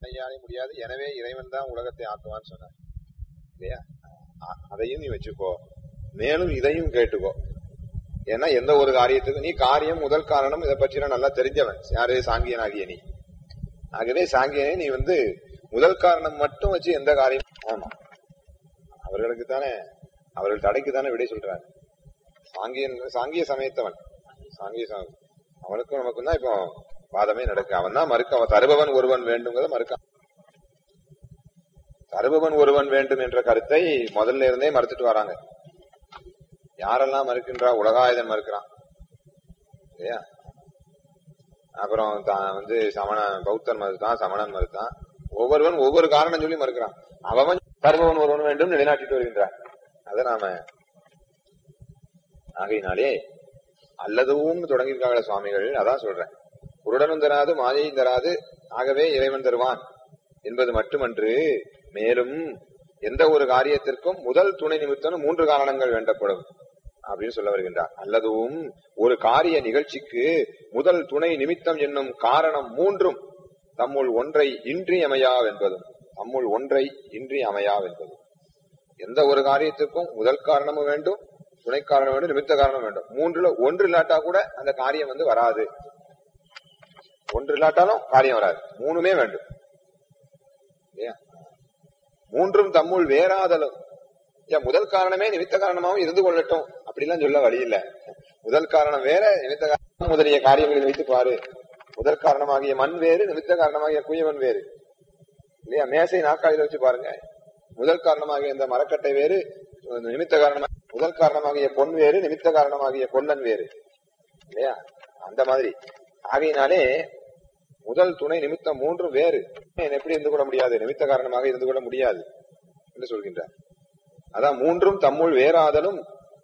ஐயாலே முடியாது எனவே இறைவன் தான் உலகத்தை ஆக்குவான்னு சொன்னார் இல்லையா அ- அதையும் நீ வச்சுக்கோ மேலும் இதையும் கேட்டுக்கோ ஏன்னா எந்த ஒரு காரியத்துக்கும் நீ காரியம் முதல் காரணம் இதை பற்றி நல்லா தெரிஞ்சவன் யாரு சாங்கியன் ஆகிய நீ ஆகவே சாங்கியனை நீ வந்து முதல் காரணம் மட்டும் வச்சு எந்த காரியம் ஆமா அவர்களுக்கு தானே அவர்கள் தடைக்கு தானே விடை சொல்றாரு சாங்கியன் சாங்கிய சமயத்தவன் சாங்கிய சமயம் அவனுக்கும் நமக்கும் தான் இப்போ வாதமே நடக்கு அவன் தான் மறுக்க அவன் தருபவன் ஒருவன் வேண்டுங்கிறத மறுக்க தருபவன் ஒருவன் வேண்டும் என்ற கருத்தை முதல்ல இருந்தே மறுத்துட்டு வராங்க யாரெல்லாம் மறுக்கின்றா உலகாயுதன் மறுக்கிறான் இல்லையா அப்புறம் தான் வந்து சமண பௌத்தன் மறுத்தான் சமணன் மறுத்தான் ஒவ்வொருவன் ஒவ்வொரு காரணம் சொல்லி மறுக்கிறான் அவன் தருபவன் ஒருவன் வேண்டும் நிலைநாட்டிட்டு வருகின்றான் அதை நாம ஆகையினாலே அல்லதுவும் தொடங்கியிருக்காங்களே சுவாமிகள் அதான் சொல்றேன் குருடனும் தராது மாயையும் தராது ஆகவே இறைவன் தருவான் என்பது மட்டுமன்று மேலும் எந்த ஒரு காரியத்திற்கும் முதல் துணை நிமித்தம் மூன்று காரணங்கள் வேண்டப்படும் அப்படின்னு சொல்ல வருகின்றார் அல்லதுவும் ஒரு காரிய நிகழ்ச்சிக்கு முதல் துணை நிமித்தம் என்னும் காரணம் மூன்றும் தம்முள் ஒன்றை இன்றி அமையாவென்பதும் தம்முள் ஒன்றை இன்றி அமையாவென்பதும் எந்த ஒரு காரியத்துக்கும் முதல் காரணமும் வேண்டும் துணை காரணம் வேண்டும் நிமித்த காரணம் வேண்டும் மூன்றுல ஒன்று இல்லாட்டா கூட அந்த காரியம் வந்து வராது ஒன்று இல்லாட்டாலும் காரியம் வராது மூணுமே வேண்டும் இல்லையா? மூன்றும் தம்முள் வேறாதலும் ஏன் முதல் காரணமே நிமித்த காரணமாவும் இருந்து கொள்ளட்டும் அப்படிலாம் சொல்ல வழி இல்ல முதல் காரணம் வேற நிமித்த காரணம் முதலிய காரியங்களில் வைத்து பாரு முதல் காரணமாகிய மண் வேறு நிமித்த காரணமாகிய குயவன் வேறு இல்லையா மேசை நாற்காலியில வச்சு பாருங்க முதல் காரணமாகிய இந்த மரக்கட்டை வேறு நிமித்த காரணமாக முதல் காரணமாகிய பொன் வேறு நிமித்த காரணமாகிய கொல்லன் வேறு இல்லையா அந்த மாதிரி ஆகையினாலே முதல் துணை நிமித்தம் மூன்று வேறு எப்படி இருந்து கொள்ள முடியாது நிமித்த காரணமாக இருந்து கொள்ள முடியாது என்று சொல்கின்றார் அதான் மூன்றும் தம்முள் வேறாதலும்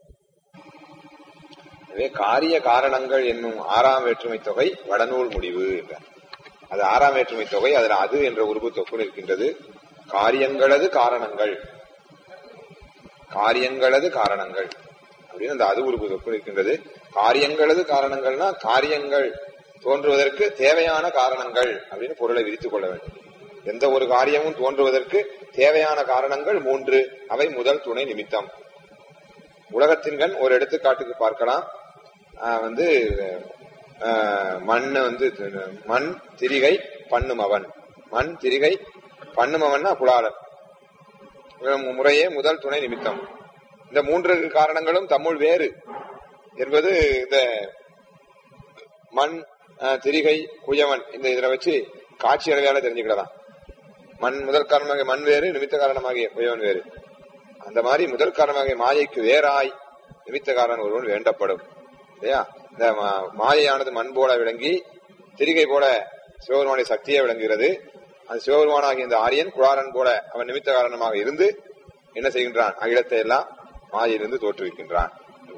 எனவே காரிய காரணங்கள் என்னும் ஆறாம் வேற்றுமை தொகை வடநூல் முடிவு என்றார் அது ஆறாம் வேற்றுமை தொகை அதில் அது என்ற உருவு தொக்குள் இருக்கின்றது காரியங்களது காரணங்கள் காரியங்களது காரணங்கள் அப்படின்னு அந்த அது உருவு தொக்குள் இருக்கின்றது காரியங்களது காரணங்கள்னா காரியங்கள் தோன்றுவதற்கு தேவையான காரணங்கள் அப்படின்னு பொருளை விரித்துக் கொள்ள வேண்டும் எந்த ஒரு காரியமும் தோன்றுவதற்கு தேவையான காரணங்கள் மூன்று அவை முதல் துணை நிமித்தம் உலகத்தின் கண் ஒரு எடுத்துக்காட்டுக்கு பார்க்கலாம் ஆஹ் வந்து ஆஹ் மண் வந்து மண் திரிகை பண்ணுமவன் மண் திரிகை பண்ணுமவன்னா புலாளன் இவன் முறையே முதல் துணை நிமித்தம் இந்த மூன்று காரணங்களும் தம்முள் வேறு என்பது இந்த மண் ஆஹ் திரிகை குயவன் இந்த இதுல வச்சு காட்சி அளவையால தெரிஞ்சுக்கிடலாம் மண் முதல் காரணமாக மண் வேறு நிமித்த காரணமாகிய குயவன் வேறு அந்த மாதிரி முதல் காரணமாக மாயைக்கு வேறாய் நிமித்த காரணம் ஒருவன் வேண்டப்படும் இல்லையா இந்த மா- மாயையானது மண் போல விளங்கி திரிகை போல சிவபெருமானுடைய சக்தியை விளங்குகிறது அந்த சிவபெருமானாகிய இந்த ஆரியன் குழாரன் போல அவன் நிமித்த காரணமாக இருந்து என்ன செய்கின்றான் அகிலத்தை எல்லாம் மாயிலிருந்து தோற்றுவிக்கின்றான்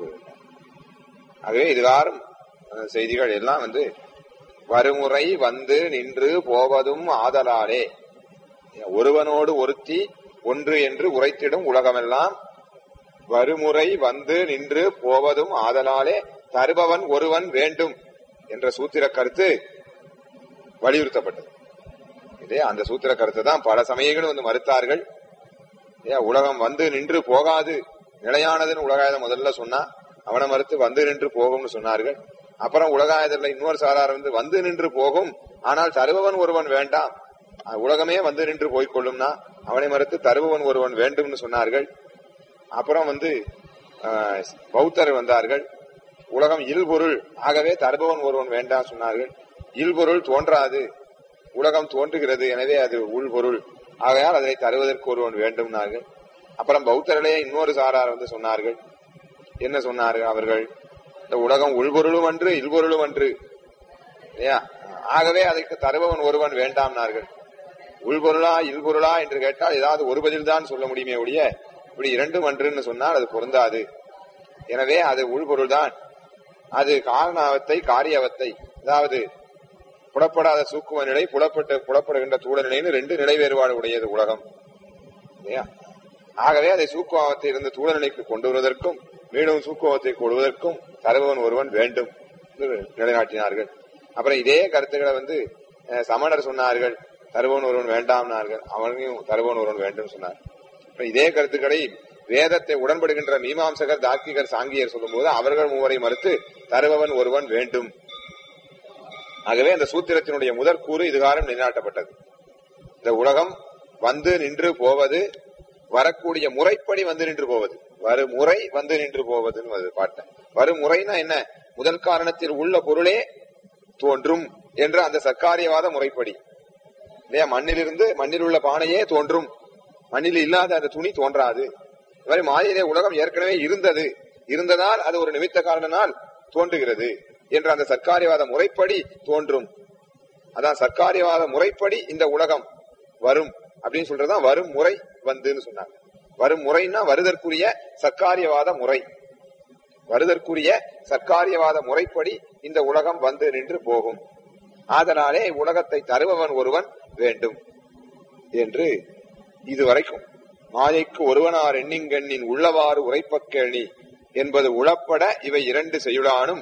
ஆகவே இதுகாரும் அந்த செய்திகள் எல்லாம் வந்து வருமுறை வந்து நின்று போவதும் ஆதலாலே ஒருவனோடு ஒருத்தி ஒன்று என்று உரைத்திடும் உலகமெல்லாம் வருமுறை வந்து நின்று போவதும் ஆதலாலே தருபவன் ஒருவன் வேண்டும் என்ற சூத்திர கருத்து வலியுறுத்தப்பட்டது இதே அந்த சூத்திர கருத்தை தான் பல சமயங்களும் வந்து மறுத்தார்கள் ஏன் உலகம் வந்து நின்று போகாது நிலையானதுன்னு உலகாயுதம் முதல்ல சொன்னா அவனை மறுத்து வந்து நின்று போகும்னு சொன்னார்கள் அப்புறம் உலகாயுதத்துல இன்னொரு சாரார் வந்து வந்து நின்று போகும் ஆனால் தருபவன் ஒருவன் வேண்டாம் அஹ் உலகமே வந்து நின்று போய்க்கொள்ளும்னா அவனை மறுத்து தருபவன் ஒருவன் வேண்டும்னு சொன்னார்கள் அப்புறம் வந்து அஹ், பௌத்தர் வந்தார்கள் உலகம் இல்பொருள் ஆகவே தருபவன் ஒருவன் வேண்டாம் சொன்னார்கள் இல்பொருள் தோன்றாது உலகம் தோன்றுகிறது எனவே அது உள்பொருள் ஆகையால் அதனை தருவதற்கு ஒருவன் வேண்டும்னார்கள் அப்புறம் பௌத்தர்களே இன்னொரு சாரார் வந்து சொன்னார்கள் என்ன சொன்னார்கள் அவர்கள் இந்த உலகம் உள்பொருளும் அன்று இல்பொருளும் அன்று இல்லையா ஆகவே அதற்கு தருபவன் ஒருவன் வேண்டாம்னார்கள் உள்பொருளா இல்பொருளா என்று கேட்டால் ஏதாவது ஒரு பதில் தான் சொல்ல முடியுமே ஒழிய இப்படி இரண்டும் அன்றுன்னு சொன்னால் அது பொருந்தாது எனவே அது உள்பொருள் தான் அது காரணாவத்தை காரியவத்தை அதாவது புலப்படாத சூக்கும நிலை புலப்பட்டு புலப்படுகின்ற தூட நிலைன்னு ரெண்டு நிலை வேறுபாடு உடையது உலகம் இல்லையா ஆகவே அதை சூக்குவத்தை இருந்து தூட நிலைக்கு கொண்டு வருவதற்கும் மீண்டும் சூக்குவத்தை கொள்வதற்கும் தருபவன் ஒருவன் வேண்டும் என்று நிலைநாட்டினார்கள் அப்புறம் இதே கருத்துக்களை வந்து அஹ், சமணர் சொன்னார்கள் தருவன் ஒருவன் வேண்டாம்னார்கள் அவனையும் தருவன் ஒருவன் வேண்டும் சொன்னார் இப்ப இதே கருத்துக்களை வேதத்தை உடன்படுகின்ற மீமாம்சகர் தார்க்கிகர் சாங்கியர் சொல்லும்போது அவர்கள் மூவரை மறுத்து தருபவன் ஒருவன் வேண்டும் ஆகவே அந்த சூத்திரத்தினுடைய முதற் கூறு இதுகாரம் நிலைநாட்டப்பட்டது இந்த உலகம் வந்து நின்று போவது வரக்கூடிய முறைப்படி வந்து நின்று போவது வருமுறை வந்து நின்று போவதுன்னு அது பாட்டேன் வருமுறைனா என்ன முதல் காரணத்தில் உள்ள பொருளே தோன்றும் என்ற அந்த சர்க்காரியவாத முறைப்படி இல்லையா மண்ணிலிருந்து மண்ணில் உள்ள பானையே தோன்றும் மண்ணில் இல்லாத அந்த துணி தோன்றாது இது மாதிரி மாயிலே உலகம் ஏற்கனவே இருந்தது இருந்ததால் அது ஒரு நிமித்த காரணனால் தோன்றுகிறது என்ற அந்த சர்க்காரியவாத முறைப்படி தோன்றும் அதான் சர்க்காரியவாத முறைப்படி இந்த உலகம் வரும் அப்படின்னு சொல்றதுதான் வரும் முறை வந்துன்னு சொன்னாங்க வரும் முறைன்னா வருதற்குரிய சர்க்காரியவாத முறை வருதற்குரிய சர்க்காரியவாத முறைப்படி இந்த உலகம் வந்து நின்று போகும் ஆதலாலே உலகத்தை தருபவன் ஒருவன் வேண்டும் என்று இதுவரைக்கும் மாயைக்கு ஒருவனார் எண்ணிங்கண்ணின் உள்ளவாறு உரைப்பக் கேள்வி என்பது உளப்பட இவை இரண்டு செய்யுளானும்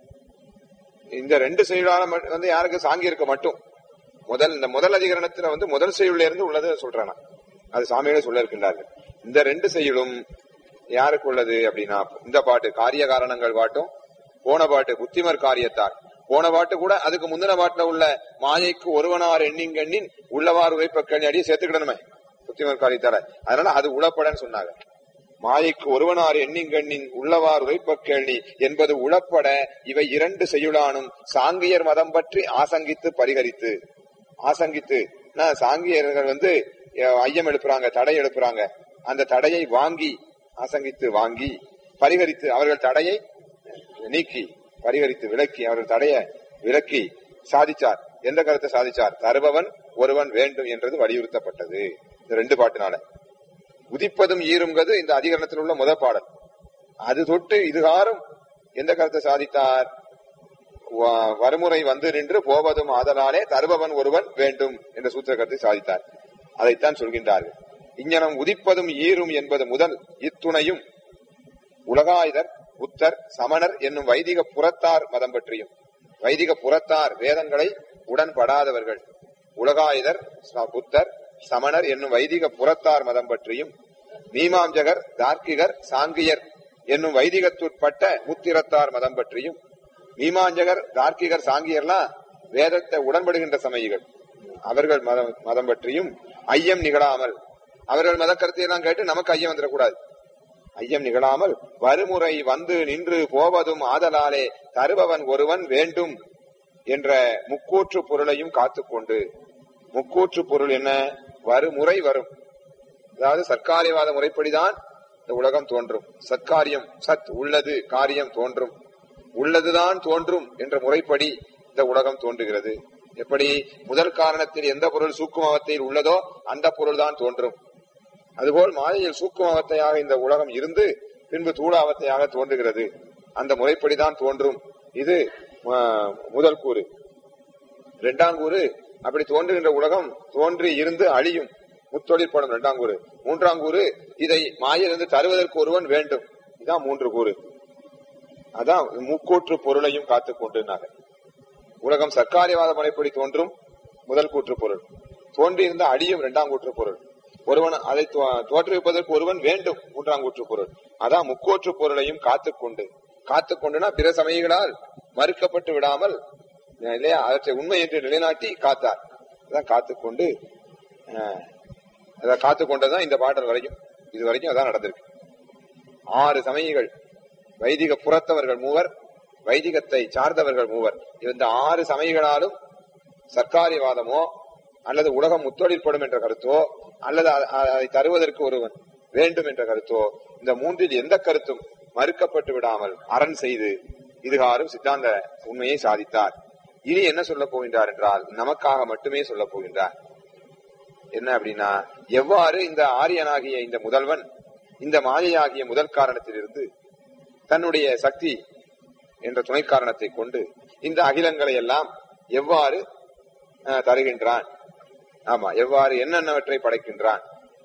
இந்த ரெண்டு செய்யுளானும் வந்து யாருக்கு சாங்கியிருக்க மட்டும் முதல் இந்த முதல் அதிகரணத்துல வந்து முதல் செய்யுள்ள இருந்து உள்ளது சொல்றானா அது சாமியோட சொல்ல இருக்கின்றார்கள் இந்த ரெண்டு செய்யுளும் யாருக்கு உள்ளது அப்படின்னா இந்த பாட்டு காரிய காரணங்கள் பாட்டும் போன பாட்டு புத்திமர் காரியத்தார் போன பாட்டு கூட அதுக்கு முந்தின பாட்டுல உள்ள மாயைக்கு ஒருவனார் எண்ணிங்கண்ணின் உள்ளவாறு உரைப்பக்கணி அடியே சேர்த்துக்கிடணுமே புத்திமர் காரியத்தார அதனால அது உளப்படன்னு சொன்னாங்க மாயைக்கு ஒருவனார் எண்ணிங்கண்ணின் உள்ளவார் உரைப்பக்கேள்வி என்பது உளப்பட இவை இரண்டு செய்யுளானும் சாங்கியர் மதம் பற்றி ஆசங்கித்து பரிகரித்து ஆசங்கித்து நான் சாங்கியர்கள் வந்து அஹ், ஐயம் எழுப்புறாங்க தடை எழுப்புறாங்க அந்த தடையை வாங்கி ஆசங்கித்து வாங்கி பரிகரித்து அவர்கள் தடையை நீக்கி பரிகரித்து விலக்கி அவர்கள் தடைய விலக்கி சாதிச்சார் எந்த கருத்தை சாதிச்சார் தருபவன் ஒருவன் வேண்டும் என்றது வலியுறுத்தப்பட்டது இந்த ரெண்டு பாட்டுனால உதிப்பதும் ஈருங்கிறது இந்த அதிகரணத்தில் உள்ள முதல் பாடல் அது தொட்டு இதுகாரும் எந்த கருத்தை சாதித்தார் வ- வருமுறை வந்து நின்று போவதும் ஆதலாலே தருபவன் ஒருவன் வேண்டும் என்ற சூத்திர கருத்தை சாதித்தார் அதைத்தான் சொல்கின்றார்கள் இங்ஙனம் உதிப்பதும் ஈரும் என்பது முதல் இத்துணையும் உலகாயுதர் புத்தர் சமணர் என்னும் வைதிக புறத்தார் மதம் பற்றியும் வைதிக புறத்தார் வேதங்களை உடன்படாதவர்கள் உலகாயுதர் ச- புத்தர் சமணர் என்னும் வைதிக புறத்தார் மதம் பற்றியும் மீமாஞ்சகர் தார்க்கிகர் சாங்கியர் என்னும் வைதிகத்துட்பட்ட முத்திரத்தார் மதம் பற்றியும் மீமாஞ்சகர் தார்க்கிகர் சாங்கியர்லாம் வேதத்தை உடன்படுகின்ற சமயிகள் அவர்கள் மதம் மதம் பற்றியும் ஐயம் நிகழாமல் அவர்கள் மத கருத்தையெல்லாம் கேட்டு நமக்கு ஐயம் வந்துடக்கூடாது ஐயம் நிகழாமல் வருமுறை வந்து நின்று போவதும் ஆதலாலே தருபவன் ஒருவன் வேண்டும் என்ற முக்கூற்று பொருளையும் காத்துக்கொண்டு முக்கூற்று பொருள் என்ன வருமுறை வரும் அதாவது சர்க்காரியவாத முறைப்படிதான் இந்த உலகம் தோன்றும் சத்காரியம் சத் உள்ளது காரியம் தோன்றும் உள்ளதுதான் தோன்றும் என்ற முறைப்படி இந்த உலகம் தோன்றுகிறது எப்படி முதல் காரணத்தில் எந்த பொருள் சூக்குமவத்தையில் உள்ளதோ அந்த பொருள் தான் தோன்றும் அதுபோல் மாயையில் சூக்குமவத்தையாக இந்த உலகம் இருந்து பின்பு தூளாவத்தையாக தோன்றுகிறது அந்த முறைப்படிதான் தோன்றும் இது ஆ, முதல் கூறு இரண்டாம் கூறு அப்படி தோன்றுகின்ற உலகம் தோன்றி இருந்து அழியும் முத்தொழிற்படும் இரண்டாம் கூறு மூன்றாம் கூறு இதை மாயிலிருந்து தருவதற்கு ஒருவன் வேண்டும் இதான் மூன்று கூறு அதான் முக்கூற்று பொருளையும் காத்துக் கொண்டுனாங்க உலகம் சர்க்காரியவாத முறைப்படி தோன்றும் முதல் கூற்று பொருள் தோன்றியிருந்த அழியும் இரண்டாம் கூற்று பொருள் ஒருவன் அதை தோ- தோற்றுவிப்பதற்கு ஒருவன் வேண்டும் மூன்றாம் கூற்று பொருள் அதான் முக்கோற்று பொருளையும் காத்துக்கொண்டு காத்துக்கொண்டுனா பிற சமயங்களால் மறுக்கப்பட்டு விடாமல் அஹ் இல்லையா அவற்றை உண்மை என்று நிலைநாட்டி காத்தார் அதான் காத்துக்கொண்டு அஹ், அதை காத்துக்கொண்டதுதான் இந்த பாடல் வரைக்கும் இது வரைக்கும் அதான் நடந்திருக்கு ஆறு சமயிகள் வைதிக புறத்தவர்கள் மூவர் வைதிகத்தை சார்ந்தவர்கள் மூவர் இந்த ஆறு சமயங்களாலும் சர்க்காரியவாதமோ அல்லது உலகம் முத்தொழிற்படும் என்ற கருத்தோ அல்லது அ- அ- அதை தருவதற்கு ஒருவன் வேண்டும் என்ற கருத்தோ இந்த மூன்றில் எந்த கருத்தும் மறுக்கப்பட்டு விடாமல் அரண் செய்து இதுகாரும் சித்தாந்த உண்மையை சாதித்தார் இனி என்ன சொல்ல போகின்றார் என்றால் நமக்காக மட்டுமே சொல்ல போகின்றார் என்ன அப்படின்னா எவ்வாறு இந்த ஆரியனாகிய இந்த முதல்வன் இந்த மாயையாகிய முதல் காரணத்திலிருந்து தன்னுடைய சக்தி என்ற துணை காரணத்தை கொண்டு இந்த அகிலங்களை எல்லாம் எவ்வாறு அஹ், தருகின்றான் ஆமா எவ்வாறு என்னென்னவற்றை படைக்கின்றான்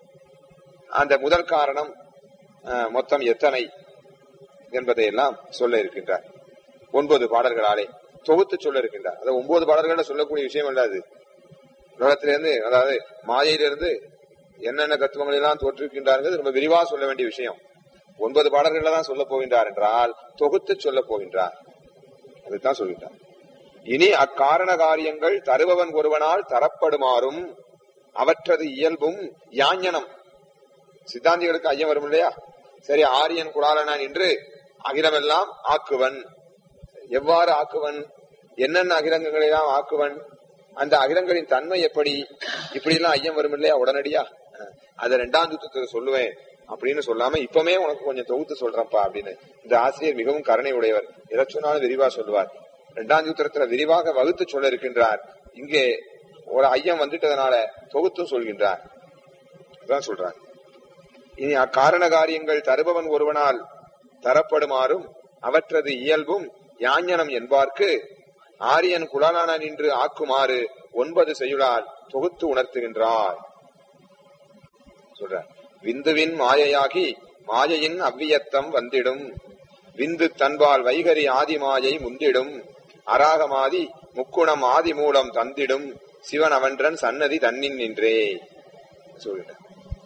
அந்த முதல் காரணம் அஹ், மொத்தம் எத்தனை என்பதையெல்லாம் சொல்ல இருக்கின்றார் ஒன்பது பாடல்களாலே தொகுத்து சொல்ல இருக்கின்றார் அது ஒன்பது பாடல்கள் சொல்லக்கூடிய விஷயம் அல்ல அது உலகத்திலிருந்து அதாவது மாயையிலிருந்து என்னென்ன தத்துவங்கள் எல்லாம் தோற்றுவிக்கின்றார்கள் ரொம்ப விரிவா சொல்ல வேண்டிய விஷயம் ஒன்பது பாடல்கள்ல தான் சொல்ல போகின்றார் என்றால் தொகுத்து சொல்ல போகின்றார் அதுதான் சொல்கின்றார் இனி அக்காரண காரியங்கள் தருபவன் ஒருவனால் தரப்படுமாறும் அவற்றது இயல்பும் யாஞனம் சித்தாந்திகளுக்கு ஐயம் வரும் இல்லையா சரி ஆரியன் குடாலனான் என்று அகிலமெல்லாம் ஆக்குவன் எவ்வாறு ஆக்குவன் என்னென்ன அகிலங்களை எல்லாம் ஆக்குவன் அந்த அகிலங்களின் தன்மை எப்படி இப்படி எல்லாம் ஐயம் வரும் இல்லையா உடனடியா அதை ரெண்டாம் சுத்தத்துல சொல்லுவேன் அப்படின்னு சொல்லாம இப்பமே உனக்கு கொஞ்சம் தொகுத்து சொல்றேன்ப்பா அப்படின்னு இந்த ஆசிரியர் மிகவும் கருணை உடையவர் எதை சொன்னாலும் விரிவா சொல்லுவார் இரண்டாம் சூத்திரத்துல விரிவாக வகுத்து சொல்ல இருக்கின்றார் இங்கே ஒரு ஐயம் வந்துட்டதுனால தொகுத்தும் சொல்கின்றார் அதான் சொல்றார் இனி அக்காரண காரியங்கள் தருபவன் ஒருவனால் தரப்படுமாறும் அவற்றது இயல்பும் யாஞனம் என்பார்க்கு ஆரியன் குலாலான நின்று ஆக்குமாறு ஒன்பது செய்யுளால் தொகுத்து உணர்த்துகின்றார் சொல்றார் விந்துவின் மாயையாகி மாயையின் அவ்வியத்தம் வந்திடும் விந்து தன்பால் வைகரி ஆதி மாயை முந்திடும் அராகமாதி முக்குணம் ஆதி மூலம் தந்திடும் சிவன் அவன்றன் சன்னதி தன்னின் நின்றே சொல்கிறார்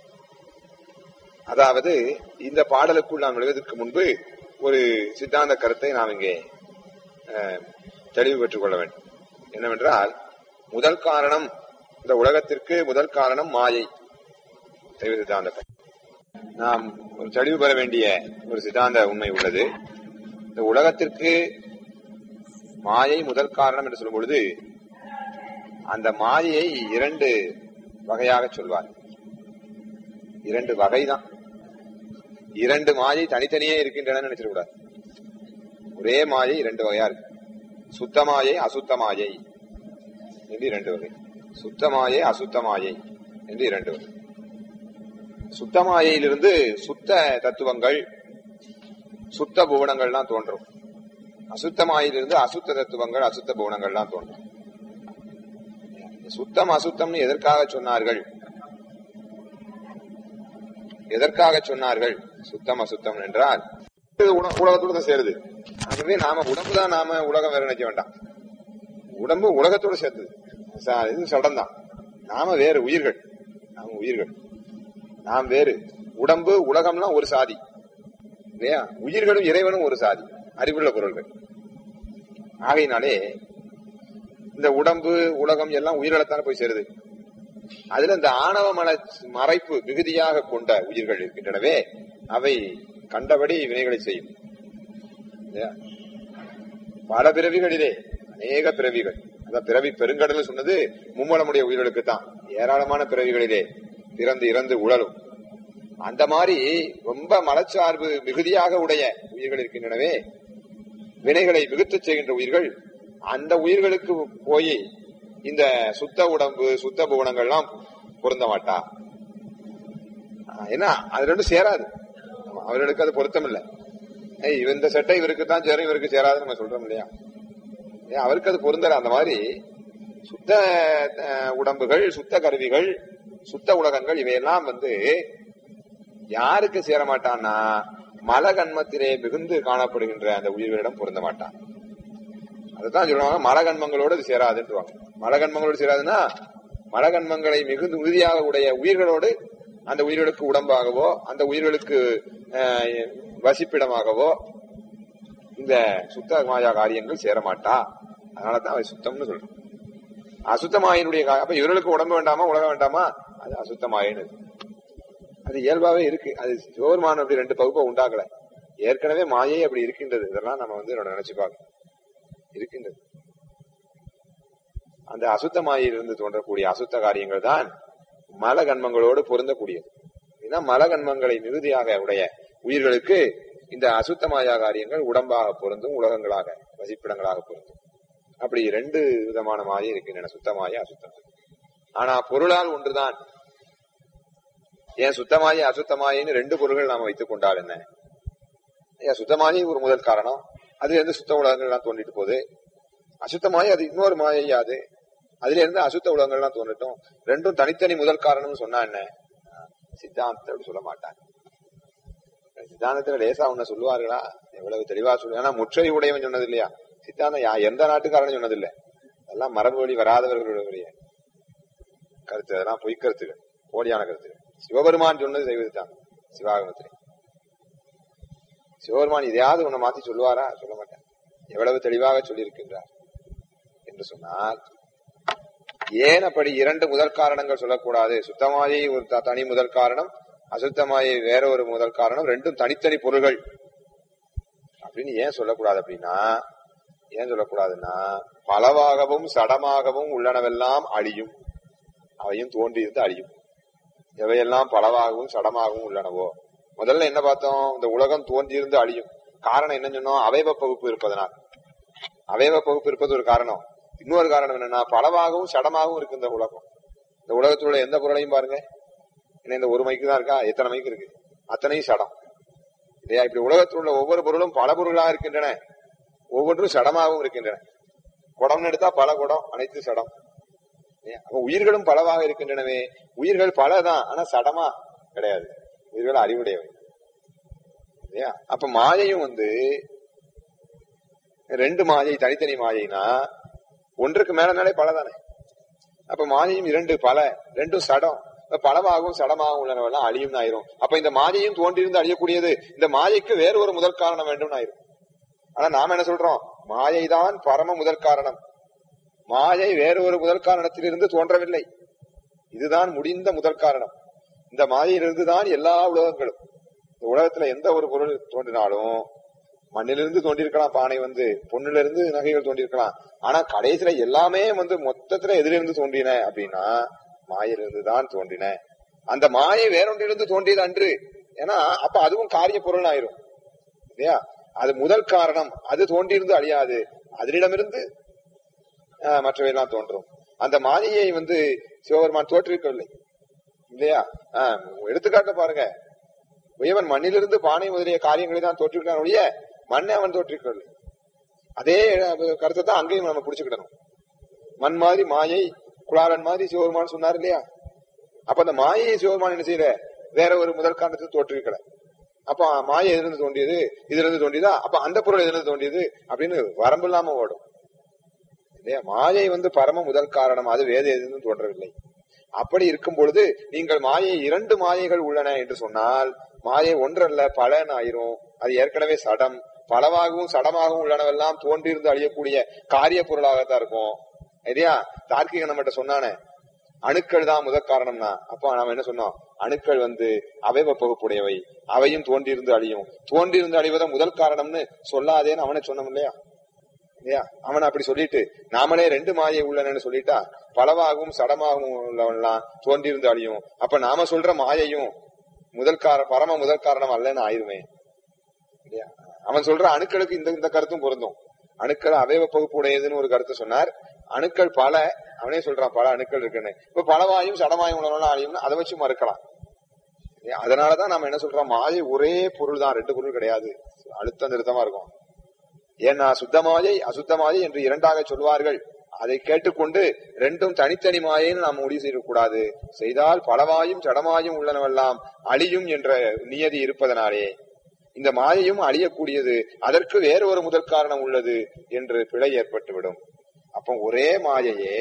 அதாவது இந்த பாடலுக்குள் நாம் நுழைவதற்கு முன்பு ஒரு சித்தாந்த கருத்தை நாம் இங்கே அஹ், தெளிவு பெற்றுக் கொள்ள வேண்டும் என்னவென்றால் முதல் காரணம் இந்த உலகத்திற்கு முதல் காரணம் மாயை தெய்வ சித்தாந்தத்தை நாம் ஒரு தெளிவு பெற வேண்டிய ஒரு சித்தாந்த உண்மை உள்ளது இந்த உலகத்திற்கு மாயை முதல் காரணம் என்று சொல்லும் பொழுது அந்த மாயையை இரண்டு வகையாக சொல்வார் இரண்டு வகைதான் இரண்டு மாயை தனித்தனியே இருக்கின்றன நினைச்சிடக்கூடாது ஒரே மாயை இரண்டு வகையா இருக்கு சுத்த மாயை அசுத்த மாயை என்று இரண்டு வகை சுத்த மாயை அசுத்த மாயை என்று இரண்டு வகை சுத்த மாயையிலிருந்து சுத்த தத்துவங்கள் சுத்த புவனங்கள்லாம் தோன்றும் அசுத்த மாயிலிருந்து அசுத்த தத்துவங்கள் அசுத்த புவனங்கள்லாம் தோன்றும் சுத்தம் அசுத்தம்னு எதற்காக சொன்னார்கள் எதற்காக சொன்னார்கள் சுத்தம் அசுத்தம் என்றால் இது உண- உலகத்தோட தான் சேருது ஆகவே நாம உடம்பு தான் நாம உலகம் வேற நினைக்க வேண்டாம் உடம்பு உலகத்தோட சேர்த்தது ச- இது சடம் தான் நாம வேறு உயிர்கள் நாம உயிர்கள் நாம் வேறு உடம்பு உலகம்லாம் ஒரு சாதி இல்லையா உயிர்களும் இறைவனும் ஒரு சாதி அறிவுள்ள பொருள்கள் ஆகையினாலே இந்த உடம்பு உலகம் எல்லாம் உயிரிழத்தான போய் சேருது அதுல இந்த ஆணவ மன மறைப்பு மிகுதியாக கொண்ட உயிர்கள் இருக்கின்றனவே அவை கண்டபடி வினைகளை செய்யும் இல்லையா? பல பிறவிகளிலே அநேக பிறவிகள் அந்த பிறவி பெருங்கடல் சொன்னது மும்மலமுடைய உயிர்களுக்கு தான் ஏராளமான பிறவிகளிலே பிறந்து இறந்து உழலும் அந்த மாதிரி ரொம்ப மலச்சார்பு மிகுதியாக உடைய உயிர்கள் இருக்கின்றனவே வினைகளை மிகுத்தச் செய்கின்ற உயிர்கள் அந்த உயிர்களுக்கு போய் இந்த சுத்த உடம்பு சுத்த புவனங்கள்லாம் பொருந்த மாட்டா ஆஹ் ஏன்னா அது ரெண்டும் சேராது ஆமா, அவர்களுக்கு அது பொருத்தம் இல்லை ஏய், இவன் இந்த சட்டை இவருக்கு தான் சேரும் இவருக்கு சேராதுன்னு நம்ம சொல்றோம் இல்லையா ஏன் அவருக்கு அது பொருந்தல அந்த மாதிரி சுத்த அஹ், உடம்புகள் சுத்த கருவிகள் சுத்த உலகங்கள் இவையெல்லாம் வந்து யாருக்கு சேர மாட்டான்னா மலகன்மத்திலே மிகுந்து காணப்படுகின்ற அந்த உயிர்களிடம் பொருந்த மாட்டான் அதுதான் சொல்லுவாங்க மலகன்மங்களோடு இது சேராதுன்றுவாங்க மலகன்மங்களோடு சேராதுன்னா மலகன்மங்களை மிகுந்து உறுதியாக உடைய உயிர்களோடு அந்த உயிர்களுக்கு உடம்பாகவோ அந்த உயிர்களுக்கு அஹ், வசிப்பிடமாகவோ இந்த சுத்த மாயா காரியங்கள் சேரமாட்டா அதனாலதான் அவை சுத்தம்னு சொல்றோம் அசுத்தமாயினுடைய கா- அப்ப இவர்களுக்கு உடம்பு வேண்டாமா உலகம் வேண்டாமா அது அசுத்தமாயின்னு அது இயல்பாவே இருக்கு அது சிவபெருமான் அப்படி ரெண்டு பகுப்பை உண்டாக்கல ஏற்கனவே மாயை அப்படி இருக்கின்றது இதெல்லாம் நம்ம வந்து நினைச்சு பார்க்கணும் இருக்கின்றது அந்த அசுத்த மாயிலிருந்து தோன்றக்கூடிய அசுத்த காரியங்கள் தான் மலகன்மங்களோடு பொருந்தக்கூடியது ஏன்னா மலகன்மங்களை மிகுதியாக உடைய உயிர்களுக்கு இந்த அசுத்த மாயா காரியங்கள் உடம்பாக பொருந்தும் உலகங்களாக வசிப்பிடங்களாக பொருந்தும் அப்படி ரெண்டு விதமான மாயை இருக்கின்றன சுத்தமாய அசுத்தமாய ஆனா பொருளால் ஒன்றுதான் ஏன் சுத்தமாய அசுத்தமாயின்னு ரெண்டு பொருள்கள் நாம வைத்துக் கொண்டால் என்ன ஏன் சுத்தமாயி ஒரு முதல் காரணம் அதுல இருந்து சுத்த உலகங்கள்லாம் தோண்டிட்டு போகுது அசுத்தமாயி அது இன்னொரு மாயையாது அதுல இருந்து அசுத்த உலகங்கள்லாம் தோன்றட்டும் ரெண்டும் தனித்தனி முதல் காரணம்னு சொன்னா என்ன சித்தாந்தத்தை அப்படி சொல்ல மாட்டாங்க சித்தாந்தத்துல லேசா உன்ன சொல்லுவார்களா எவ்வளவு தெளிவா சொல்லு ஆனா முற்றை உடையவன் சொன்னது இல்லையா சித்தாந்தம் யா- எந்த நாட்டுக்காரனும் சொன்னது இல்ல அதெல்லாம் மரபு வழி வராதவர்களுடைய கருத்து அதெல்லாம் பொய் கருத்துகள் போலியான கருத்துகள் சிவபெருமான் சொன்னது செய்வது தான் சிவாகமத்திலே சிவபெருமான் இதையாவது உன்னை மாத்தி சொல்லுவாரா சொல்ல மாட்டேன் எவ்வளவு தெளிவாக சொல்லியிருக்கின்றார் என்று சொன்னால் ஏன் அப்படி இரண்டு முதல் காரணங்கள் சொல்லக்கூடாது சுத்தமாயை ஒரு த- தனி முதல் காரணம் அசுத்தமாயை வேற ஒரு முதல் காரணம் ரெண்டும் தனித்தனி பொருள்கள் அப்படின்னு ஏன் சொல்லக்கூடாது அப்படின்னா ஏன் சொல்லக்கூடாதுன்னா பலவாகவும் சடமாகவும் உள்ளனவெல்லாம் அழியும் அவையும் தோன்றியிருந்து அழியும் எவையெல்லாம் பலவாகவும் சடமாகவும் உள்ளனவோ முதல்ல என்ன பார்த்தோம் இந்த உலகம் தோன்றியிருந்து அழியும் காரணம் என்ன சொன்னோம் அவயவ பகுப்பு இருப்பதனால் அவயவ பகுப்பு இருப்பது ஒரு காரணம் இன்னொரு காரணம் என்னன்னா பலவாகவும் சடமாகவும் இருக்கு இந்த உலகம் இந்த உலகத்தில் உள்ள எந்த பொருளையும் பாருங்க என்ன இந்த ஒரு மைக்கு தான் இருக்கா எத்தனை மைக்கு இருக்கு அத்தனையும் சடம் இல்லையா இப்படி உலகத்தில் உள்ள ஒவ்வொரு பொருளும் பல பொருளாக இருக்கின்றன ஒவ்வொன்றும் சடமாகவும் இருக்கின்றன குடம்னு எடுத்தா பல குடம் அனைத்து சடம் இல்லையா? அப்ப உயிர்களும் பலவாக இருக்கின்றனவே உயிர்கள் பலதான் ஆனா சடமா கிடையாது உயிர்கள் அறிவுடையவை இல்லையா அப்ப மாயையும் வந்து ரெண்டு மாயை தனித்தனி மாயைனா ஒன்றுக்கு மேலனாலே பல தானே அப்ப மாயையும் இரண்டு பல ரெண்டும் சடம் இப்ப பலமாகவும் சடமாகவும் உள்ளனவெல்லாம் அழியும் ஆயிரும் அப்ப இந்த மாயையும் தோன்றியிருந்து அழியக்கூடியது இந்த மாயைக்கு வேறு ஒரு முதல் காரணம் வேண்டும் ஆயிரும் ஆனா நாம என்ன சொல்றோம் மாயைதான் பரம முதல் காரணம் மாயை வேறு ஒரு முதல் காரணத்திலிருந்து தோன்றவில்லை இதுதான் முடிந்த முதல் காரணம் இந்த மாயையிலிருந்து தான் எல்லா உலகங்களும் இந்த உலகத்துல எந்த ஒரு பொருள் தோன்றினாலும் மண்ணிலிருந்து தோன்றிருக்கலாம் பானை வந்து பொண்ணுல இருந்து நகைகள் தோன்றிருக்கலாம் ஆனா கடைசியில எல்லாமே வந்து மொத்தத்துல எதிலிருந்து தோன்றின அப்படின்னா மாயிலிருந்து தான் தோன்றின அந்த மாயை வேறொன்றிலிருந்து தோன்றியது அன்று ஏன்னா அப்ப அதுவும் காரிய பொருள் ஆயிரும் இல்லையா அது முதல் காரணம் அது தோன்றியிருந்து அழியாது அதனிடமிருந்து ஆஹ், மற்றவையெல்லாம் தோன்றும் அந்த மாயையை வந்து சிவபெருமான் தோற்றுவிக்கவில்லை இல்லையா ஆஹ், எடுத்துக்காட்ட பாருங்க உயவன் மண்ணிலிருந்து பானை முதலிய காரியங்களை தான் தோற்றுவிட்டான் ஒழிய மண்ணை அவன் தோற்றுவிக்கவில்லை அதே அஹ், கருத்தை தான் அங்கேயும் நம்ம புடிச்சுக்கிடணும் மண் மாதிரி மாயை குளாரன் மாதிரி சிவபெருமான் சொன்னார் இல்லையா அப்ப அந்த மாயையை சிவபெருமான் என்ன செய்யல வேற ஒரு முதல் காரணத்தை தோற்றுவிக்கல அப்ப மாயை எதிலிருந்து தோன்றியது இதுல இருந்து தோன்றியதா அப்ப அந்த பொருள் எதிலிருந்து தோன்றியது அப்படின்னு வரம்பு இல்லாம ஓடும் இல்லையா மாயை வந்து பரம முதல் காரணம் அது வேத எதிலும் தோன்றவில்லை அப்படி இருக்கும் பொழுது நீங்கள் மாயை இரண்டு மாயைகள் உள்ளன என்று சொன்னால் மாயை ஒன்றல்ல பலன் ஆயிரும் அது ஏற்கனவே சடம் பலவாகவும் சடமாகவும் உள்ளனவெல்லாம் தோன்றியிருந்து அழியக்கூடிய காரிய பொருளாகத்தான் இருக்கும் இல்லையா தார்க்கிக நம்மகிட்ட சொன்னானே அணுக்கள் தான் முதற் காரணம்னா அப்ப நாம என்ன சொன்னோம் அணுக்கள் வந்து அவயவ பகுப்புடையவை அவையும் தோன்றியிருந்து அழியும் தோன்றியிருந்து அழிவத முதல் காரணம்னு சொல்லாதேன்னு அவனை சொன்னோம் இல்லையா இல்லையா அவன் அப்படி சொல்லிட்டு நாமளே ரெண்டு மாயை உள்ளனன்னு சொல்லிட்டா பலவாகவும் சடமாகவும் உள்ளவன்லாம் தோன்றியிருந்து அழியும் அப்ப நாம சொல்ற மாயையும் முதல் கார பரம முதல் காரணம் அல்லன்னு ஆயிருமே இல்லையா அவன் சொல்ற அணுக்களுக்கு இந்த இந்த கருத்தும் பொருந்தும் அணுக்கள் அவயவ பகுப்பு உடையதுன்னு ஒரு கருத்து சொன்னார் அணுக்கள் பல அவனே சொல்றான் பல அணுக்கள் இருக்குன்னு இப்ப பலவாயும் சடமாயும் உள்ளவனா அழியும்னு அதை வச்சு மறுக்கலாம் இல்லையா? அதனாலதான் நாம என்ன சொல்றோம் மாயை ஒரே பொருள் தான் ரெண்டு பொருள் கிடையாது அழுத்தம் நிறுத்தமா இருக்கும் ஏன்னா சுத்த மாயை அசுத்த மாயை என்று இரண்டாக சொல்வார்கள் அதை கேட்டுக்கொண்டு ரெண்டும் தனித்தனி மாயைன்னு நாம் முடிவு செய்யக்கூடாது செய்தால் பலவாயும் சடமாயும் உள்ளனவெல்லாம் அழியும் என்ற நியதி இருப்பதனாலே இந்த மாயையும் அழியக்கூடியது அதற்கு வேறு ஒரு முதல் காரணம் உள்ளது என்று பிழை ஏற்பட்டுவிடும் அப்போ ஒரே மாயையே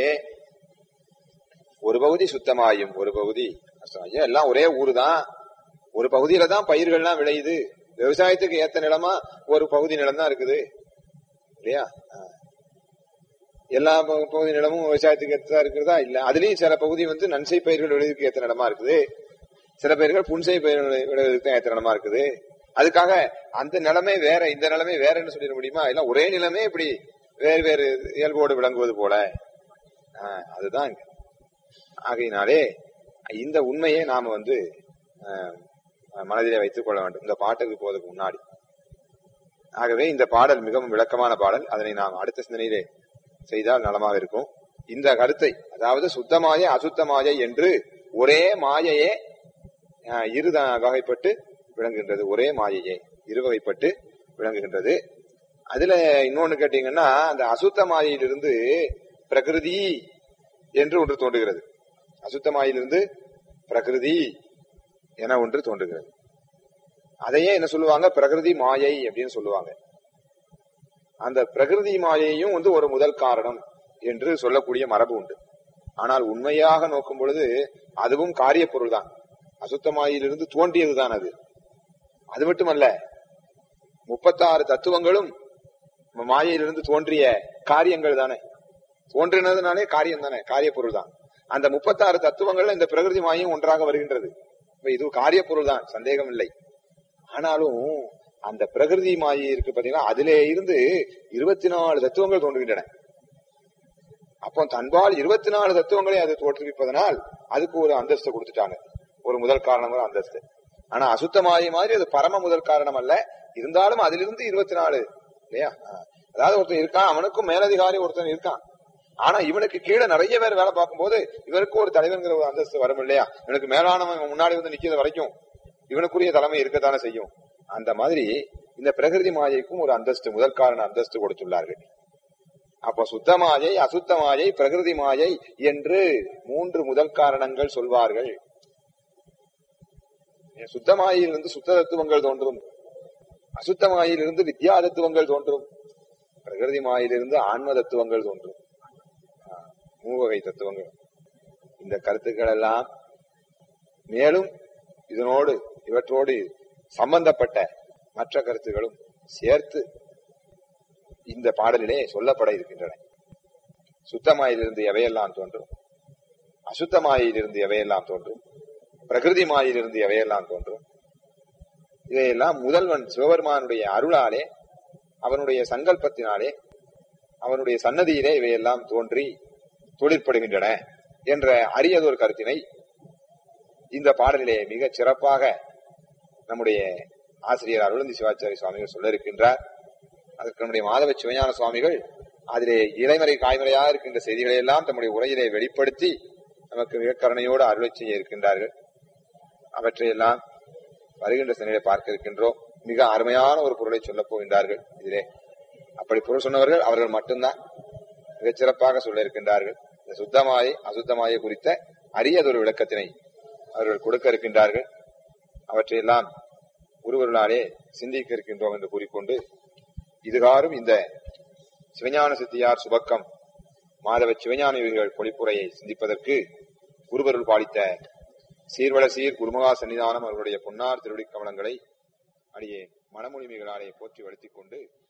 ஒரு பகுதி சுத்தமாயும் ஒரு பகுதி அசுத்தமாயும். எல்லாம் ஒரே ஊரு தான் ஒரு பகுதியில தான் பயிர்கள்லாம் விளையுது விவசாயத்துக்கு ஏத்த நிலமா ஒரு பகுதி நிலம் தான் இருக்குது இல்லையா ஆ. எல்லா ப- பகுதி நிலமும் விவசாயத்துக்கு ஏற்றதா இருக்கிறதா இல்ல அதுலயும் சில பகுதி வந்து நன்சை பயிர்கள் விளைவதற்கு ஏத்த நிலமா இருக்குது சில பயிர்கள் புன்சை பயிர்கள் விளைவதற்கு தான் ஏத்த நிலமா இருக்குது அதுக்காக அந்த நிலமே வேற இந்த நிலமே வேறன்னு சொல்லிட முடியுமா இல்ல ஒரே நிலமே இப்படி வேறு வேறு இயல்போடு விளங்குவது போல ஆ, அதுதான் இங்க. ஆகையினாலே இந்த உண்மையை நாம வந்து ஆ, மனதிலே வைத்துக் கொள்ள வேண்டும் இந்த பாட்டுக்கு போவதற்கு முன்னாடி ஆகவே இந்த பாடல் மிகவும் விளக்கமான பாடல் அதனை நாம் அடுத்த சிந்தனையிலே செய்தால் நலமாக இருக்கும் இந்த கருத்தை அதாவது சுத்தமாய அசுத்தமாய என்று ஒரே மாயையே அஹ், இரு த- வகைப்பட்டு விளங்குகின்றது ஒரே மாயையே இரு வகைப்பட்டு விளங்குகின்றது அதுல இன்னொன்னு கேட்டீங்கன்னா அந்த அசுத்த மாயையிலிருந்து பிரகிருதி என்று ஒன்று தோன்றுகிறது அசுத்த மாயிலிருந்து பிரகிருதி என ஒன்று தோன்றுகிறது அதையே என்ன சொல்லுவாங்க பிரகிருதி மாயை அப்படின்னு சொல்லுவாங்க அந்த பிரகிருதி மாயையும் வந்து ஒரு முதல் காரணம் என்று சொல்லக்கூடிய மரபு உண்டு ஆனால் உண்மையாக நோக்கும் பொழுது அதுவும் காரிய பொருள் தான் அசுத்தமாயிலிருந்து தோன்றியதுதான் அது அது மட்டுமல்ல முப்பத்தாறு தத்துவங்களும் மாயையிலிருந்து தோன்றிய காரியங்கள் தானே தோன்றினதுனாலே காரியம் தானே காரிய பொருள் தான் அந்த முப்பத்தாறு தத்துவங்கள்ல இந்த பிரகிருதி மாயும் ஒன்றாக வருகின்றது இப்ப இது காரிய பொருள் தான் சந்தேகம் இல்லை ஆனாலும் அந்த பிரகிருதி மாயை இருக்கு பாத்தீங்கன்னா அதிலே இருந்து இருபத்தி நாலு தத்துவங்கள் தோன்றுகின்றன அப்போ தன்பால் இருபத்தி நாலு தத்துவங்களை அது தோற்றுவிப்பதனால் அதுக்கு ஒரு அந்தஸ்து கொடுத்துட்டாங்க ஒரு முதல் காரணம் அந்தஸ்து ஆனா அசுத்தமாயி மாதிரி அது பரம முதல் காரணம் அல்ல இருந்தாலும் அதிலிருந்து இருபத்தி நாலு இல்லையா அதாவது ஒருத்தன் இருக்கான் அவனுக்கும் மேலதிகாரி ஒருத்தன் இருக்கான் ஆனா இவனுக்கு கீழே நிறைய பேர் வேலை பார்க்கும்போது இவருக்கு ஒரு தலைவன்கிற ஒரு அந்தஸ்து வரும் இல்லையா இவனுக்கு மேலானவன் முன்னாடி வந்து நிக்கிறது வரைக்கும் இவனுக்குரிய தலைமை இருக்கத்தானே செய்யும் அந்த மாதிரி இந்த பிரகிருதி மாயைக்கும் ஒரு அந்தஸ்து முதல் காரண அந்தஸ்து கொடுத்துள்ளார்கள் அப்ப சுத்த மாயை அசுத்த மாயை பிரகிருதி மாயை என்று மூன்று முதல் காரணங்கள் சொல்வார்கள் சுத்த மாயிலிருந்து சுத்த தத்துவங்கள் தோன்றும் அசுத்த மாயிலிருந்து வித்யா தத்துவங்கள் தோன்றும் பிரகிருதி மாயிலிருந்து ஆன்ம தத்துவங்கள் தோன்றும் மூவகை தத்துவங்கள் இந்த கருத்துக்கள் எல்லாம் மேலும் இதனோடு இவற்றோடு சம்பந்தப்பட்ட மற்ற கருத்துகளும் சேர்த்து இந்த பாடலிலே சொல்லப்பட இருக்கின்றன சுத்தமாயிலிருந்து எவையெல்லாம் தோன்றும் அசுத்தமாயிலிருந்து எவையெல்லாம் தோன்றும் பிரகிருதி மாயிலிருந்து எவையெல்லாம் தோன்றும் இதையெல்லாம் முதல்வன் சிவபெருமானுடைய அருளாலே அவனுடைய சங்கல்பத்தினாலே அவனுடைய சன்னதியிலே இவையெல்லாம் தோன்றி தொழிற்படுகின்றன என்ற அரியதொரு கருத்தினை இந்த பாடலிலே மிக சிறப்பாக நம்முடைய ஆசிரியர் அருளந்தி சிவாச்சாரி சுவாமிகள் சொல்ல இருக்கின்றார் அதற்கு நம்முடைய மாதவ சிவஞான சுவாமிகள் அதிலே இலைமறை காய்மறையாக இருக்கின்ற செய்திகளை எல்லாம் தம்முடைய உரையிலே வெளிப்படுத்தி நமக்கு மிக கருணையோடு அருளை செய்ய இருக்கின்றார்கள் அவற்றையெல்லாம் வருகின்ற சிலையை பார்க்க இருக்கின்றோம் மிக அருமையான ஒரு பொருளை சொல்லப் போகின்றார்கள் இதிலே அப்படி பொருள் சொன்னவர்கள் அவர்கள் மட்டும்தான் மிகச் சிறப்பாக சொல்ல இருக்கின்றார்கள் இந்த சுத்தமாயை அசுத்தமாயை குறித்த அரியதொரு விளக்கத்தினை அவர்கள் கொடுக்க இருக்கின்றார்கள் அவற்றையெல்லாம் ஒருவர்களாலே சிந்திக்க இருக்கின்றோம் என்று கூறிக்கொண்டு இதுகாரும் இந்த சிவஞான சித்தியார் சுபக்கம் மாதவ சிவஞான யோகிகள் பொழிப்புரையை சிந்திப்பதற்கு குருவருள் பாலித்த சீர்வள சீர் குருமகா சன்னிதானம் அவர்களுடைய பொன்னார் திருவடி கமலங்களை அடியே மனமொழிமைகளாலே போற்றி வளர்த்திக் கொண்டு